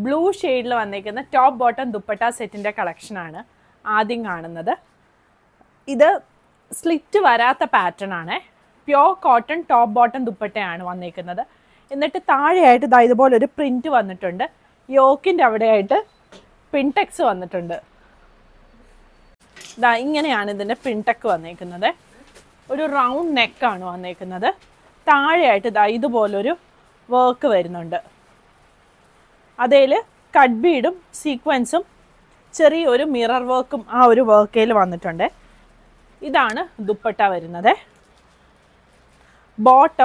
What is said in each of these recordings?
blue ഷെയ്ഡിൽ വന്നിരിക്കുന്ന top bottom dupatta സെറ്റിൻ്റെ കളക്ഷനാണ് ആദ്യം കാണുന്നത് ഇത് സ്ലിറ്റ് വരാത്ത പാറ്റേൺ ആണ് പ്യോർ കോട്ടൺ ടോപ്പ് ബോട്ടം ദുപ്പട്ടയാണ് വന്നിരിക്കുന്നത് എന്നിട്ട് താഴെയായിട്ട് ഇതാ ഇതുപോലെ ഒരു പ്രിന്റ് വന്നിട്ടുണ്ട് യോക്കിൻ്റെ അവിടെയായിട്ട് പിൻടെക്സ് വന്നിട്ടുണ്ട് ഇതാ ഇങ്ങനെയാണ് ഇതിൻ്റെ പിൻടെക്ക് വന്നിരിക്കുന്നത് ഒരു റൗണ്ട് നെക്കാണ് വന്നിരിക്കുന്നത് താഴെയായിട്ട് ഇതാ ഇതുപോലൊരു വർക്ക് വരുന്നുണ്ട് അതേൽ കട്ട് ബീഡും സീക്വൻസും ചെറിയൊരു മിറർ വർക്കും ആ ഒരു വർക്കയിൽ വന്നിട്ടുണ്ട് ഇതാണ് ദുപ്പട്ട വരുന്നത് ബോട്ടം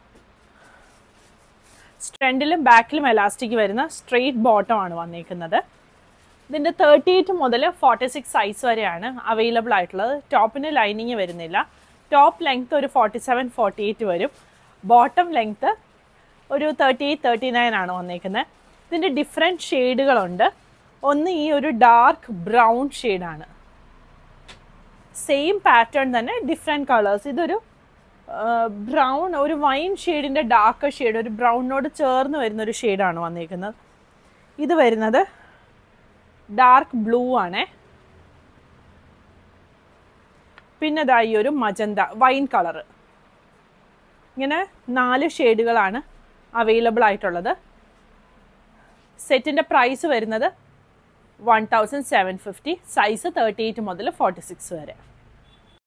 ഫ്രണ്ടിലും ബാക്കിലും എലാസ്റ്റിക് വരുന്ന സ്ട്രെയിറ്റ് ബോട്ടം ആണ് വന്നിരിക്കുന്നത് ഇതിൻ്റെ തേർട്ടി എയ്റ്റ് മുതൽ ഫോർട്ടി സിക്സ് സൈസ് വരെയാണ് അവൈലബിൾ ആയിട്ടുള്ളത് ടോപ്പിന് ലൈനിങ് വരുന്നില്ല ടോപ്പ് ലെങ്ത് ഒരു ഫോർട്ടി സെവൻ ഫോർട്ടി എയ്റ്റ് വരും ബോട്ടം ലെങ്ത് ഒരു തേർട്ടി എയ്റ്റ് തേർട്ടി നയൻ ആണ് വന്നിരിക്കുന്നത് ഇതിൻ്റെ ഡിഫറെൻറ്റ് ഷെയ്ഡുകളുണ്ട് ഒന്ന് ഈ ഒരു ഡാർക്ക് ബ്രൗൺ ഷെയ്ഡാണ് സെയിം പാറ്റേൺ തന്നെ ഡിഫറെൻറ്റ് കളേഴ്സ് ഇതൊരു ബ്രൗൺ ഒരു വൈൻ ഷെയ്ഡിൻ്റെ ഡാർക്ക് ഷെയ്ഡ് ഒരു ബ്രൗണിനോട് ചേർന്ന് വരുന്ന ഒരു ഷെയ്ഡാണ് വന്നിരിക്കുന്നത് ഇത് വരുന്നത് ഡാർക്ക് ബ്ലൂ ആണേ പിന്നെ ഇതാ ഈ ഒരു മജന്ത വൈൻ കളറ് ഇങ്ങനെ നാല് ഷെയ്ഡുകളാണ് അവൈലബിൾ ആയിട്ടുള്ളത് സെറ്റിൻ്റെ പ്രൈസ് വരുന്നത് one thousand seven fifty size thirty eight മുതൽ ഫോർട്ടി സിക്സ് വരെ